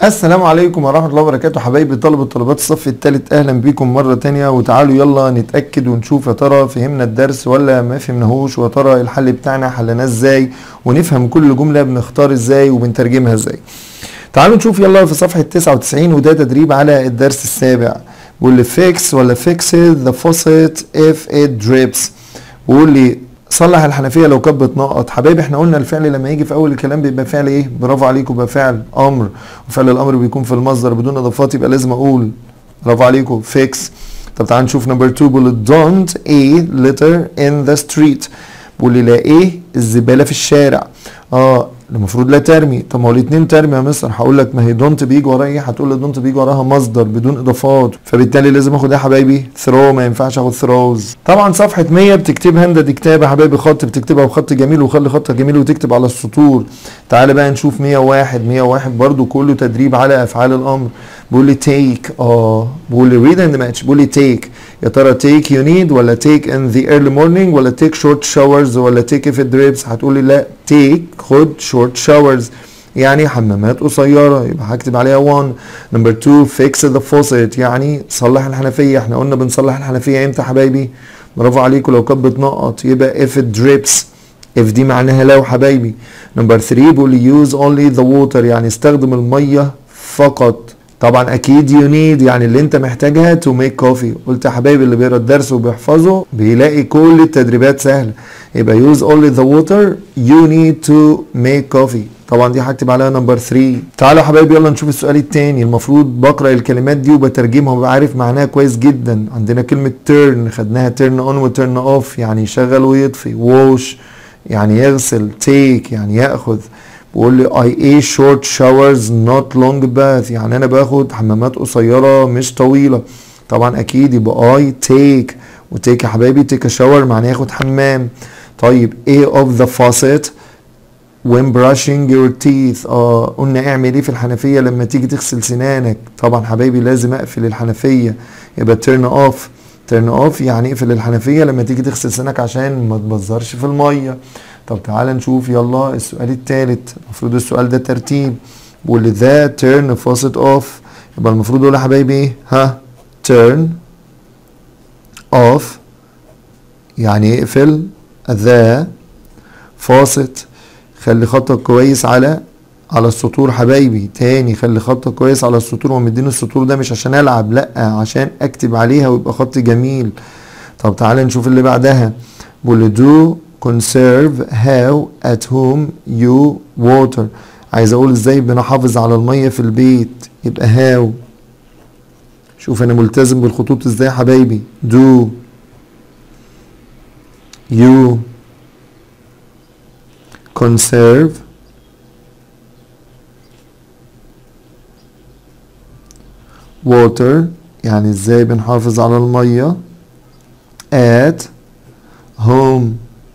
السلام عليكم ورحمة الله وبركاته حبايبي طلبة طلبات الصف الثالث أهلا بكم مرة تانية وتعالوا يلا نتأكد ونشوف يا ترى فهمنا الدرس ولا ما فهمناهوش ويا ترى الحل بتاعنا حلناه ازاي ونفهم كل جملة بنختار ازاي وبنترجمها ازاي تعالوا نشوف يلا في صفحة 99 وده تدريب على الدرس السابع بيقول لي fix ولا fix the faucet if it drips بيقول لي صلح الحنفيه لو كانت بتنقط حبايبي احنا قلنا الفعل لما يجي في اول الكلام بيبقى فعل ايه برافو عليكم بيبقى فعل امر وفعل الامر بيكون في المصدر بدون اضافات يبقى لازم اقول برافو عليكم فيكس طب تعال نشوف نمبر 2 بيقول don't a litter in the street بيقول لي لا ايه الزباله في الشارع اه المفروض لا ترمي طب ما هو الاثنين ترمي يا مستر هقول لك ما هي دونت بيجي وراها ايه هتقول لي دونت بيجي وراها مصدر بدون اضافات فبالتالي لازم اخد ايه يا حبايبي ثرو ما ينفعش اخد ثروز طبعا صفحه 100 بتكتبها انت دي كتابه يا حبايبي خط بتكتبها بخط جميل وخلي خطك جميل وتكتب على السطور تعالى بقى نشوف 101 101 برضو كله تدريب على افعال الامر بيقول لي تيك اه بيقول لي ريد اند ماتش بيقول لي تيك يا ترى تيك يو نيد ولا تيك ان ذا ايرلي مورنينج ولا تيك شورت شاورز ولا تيك اف دريبس هتقول لي لا تيك خد شورت شاورز يعني حمامات قصيره يبقى هكتب عليها 1 نمبر 2 فيكس ذا فوسيت يعني صلح الحنفيه احنا قلنا بنصلح الحنفيه امتى حبايبي برافو عليكم لو كانت بتنقط يبقى if it drips if دي معناها لو حبايبي نمبر 3 بيقول لي يوز اونلي ذا ووتر يعني استخدم الميه فقط طبعا اكيد يو نيد يعني اللي انت محتاجها تو ميك كوفي قلت يا حبايبي اللي بيقرا الدرس وبيحفظه بيلاقي كل التدريبات سهله يبقى يوز اونلي ذا ووتر يو نيد تو ميك كوفي طبعا دي هكتب عليها نمبر 3 تعالوا يا حبايبي يلا نشوف السؤال الثاني المفروض بقرا الكلمات دي وبترجمها وببقى عارف معناها كويس جدا عندنا كلمه تيرن خدناها تيرن اون وتيرن اوف يعني يشغل ويطفي ووش يعني يغسل تيك يعني ياخذ بيقول لي I ate short showers not long bath يعني انا باخد حمامات قصيره مش طويله طبعا اكيد يبقى I take وتيك يا حبايبي take a shower معناه ياخد حمام طيب A of the faucet when brushing your teeth اه قلنا اعمل ايه في الحنفيه لما تيجي تغسل سنانك طبعا حبايبي لازم اقفل الحنفيه يبقى turn off turn off يعني اقفل الحنفيه لما تيجي تغسل سنانك عشان ما تبذرش في الميه طب تعال نشوف يلا السؤال الثالث المفروض السؤال ده ترتيب بيقول لي ذا تيرن فaucet اوف يبقى المفروض اقول يا حبايبي ايه ها تيرن اوف يعني اقفل ذا faucet خلي خطك كويس على على السطور حبايبي تاني خلي خطك كويس على السطور ومديني السطور ده مش عشان العب لا عشان اكتب عليها ويبقى خط جميل طب تعال نشوف اللي بعدها بيقول لي do conserve how at home you water عايز اقول ازاي بنحافظ على الميه في البيت يبقى how شوف انا ملتزم بالخطوط ازاي يا حبايبي do you conserve water يعني ازاي بنحافظ على الميه at home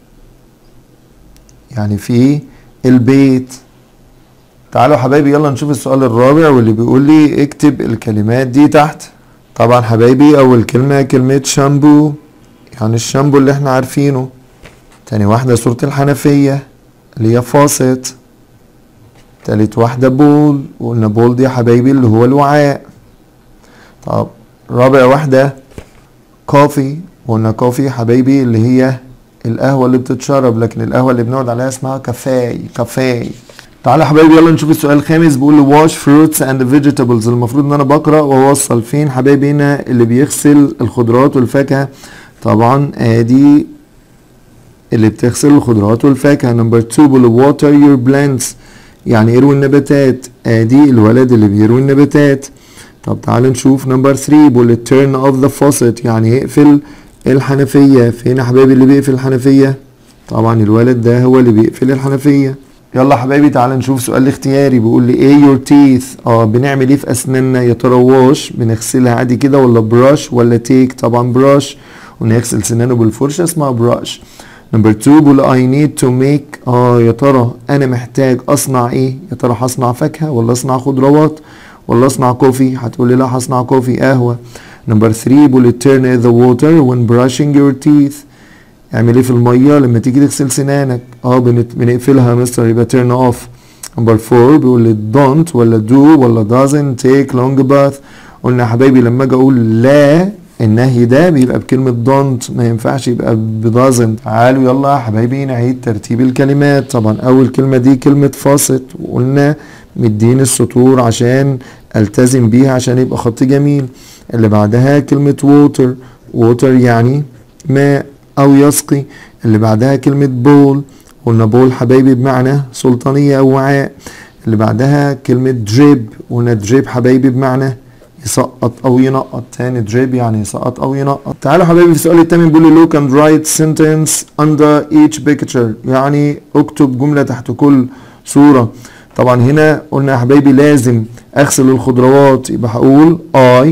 يعني في البيت تعالوا يا حبايبي يلا نشوف السؤال الرابع واللي بيقول لي اكتب الكلمات دي تحت طبعا حبايبي اول كلمة كلمة شامبو يعني الشامبو اللي احنا عارفينه تاني واحدة صورة الحنفية اللي هي فاصت تالت واحدة بول وقلنا بول دي يا حبايبي اللي هو الوعاء طب رابع واحدة كوفي قلنا كوفي حبايبي اللي هي القهوة اللي بتتشرب لكن القهوة اللي بنقعد عليها اسمها كافاي كافاي تعالى يا حبايبي يلا نشوف السؤال الخامس بيقول لي wash fruits and vegetables المفروض ان انا بقرا واوصل فين حبايبي هنا اللي بيغسل الخضروات والفاكهة طبعا ادي اللي بتغسل الخضروات والفاكهة نمبر 2 بيقول لي water your plants يعني اروي النباتات ادي الولد اللي بيروي النباتات طب تعال نشوف نمبر 3 بيقول لي turn off the faucet يعني يقفل الحنفية فين يا حبايبي اللي بيقفل الحنفية طبعا الولد ده هو اللي بيقفل الحنفية يلا حبايبي تعال نشوف سؤال اختياري بيقول لي ايه your teeth اه بنعمل ايه في اسناننا يا ترى واش بنغسلها عادي كده ولا براش ولا تيك طبعا براش ونغسل سنانه بالفرشة اسمها براش نمبر 2 بيقول I need to make اه يا ترى انا محتاج اصنع ايه يا ترى هصنع فاكهة ولا اصنع خضروات ولا اصنع كوفي هتقولي لا هصنع كوفي قهوة نمبر 3 بيقول turn the water when brushing your teeth اعمل ايه في الميه لما تيجي تغسل سنانك اه بنت- بنقفلها يا مستر يبقى turn off نمبر 4 بيقول لي don't ولا do ولا doesn't take long bath قلنا يا حبايبي لما اجي اقول لا النهي ده بيبقى بكلمة don't ما ينفعش يبقى ب doesn't تعالوا يلا يا حبايبي نعيد ترتيب الكلمات طبعا أول كلمة دي كلمة فاصت وقلنا مدين السطور عشان التزم بيها عشان يبقى خط جميل اللي بعدها كلمة water water يعني ماء أو يسقي اللي بعدها كلمة بول قلنا بول حبايبي بمعنى سلطانية أو وعاء اللي بعدها كلمة دريب قلنا دريب حبايبي بمعنى يسقط او ينقط تاني دريب يعني يسقط او ينقط تعالوا حبايبي في السؤال التاني بيقول لي look and write sentence under each picture يعني اكتب جملة تحت كل صورة طبعا هنا قلنا يا حبايبي لازم اغسل الخضروات يبقى هقول I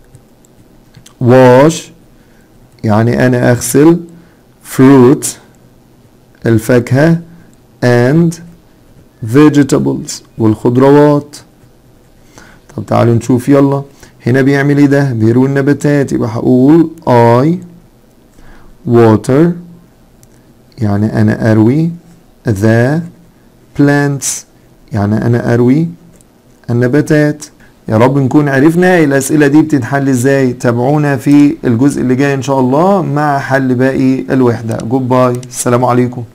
wash يعني انا اغسل fruit الفاكهة and vegetables والخضروات طب تعالوا نشوف يلا هنا بيعمل ايه ده بيروي النباتات يبقى هقول I water يعني انا اروي the plants يعني انا اروي النباتات يا رب نكون عرفنا الاسئله دي بتتحل ازاي تابعونا في الجزء اللي جاي ان شاء الله مع حل باقي الوحده جود باي السلام عليكم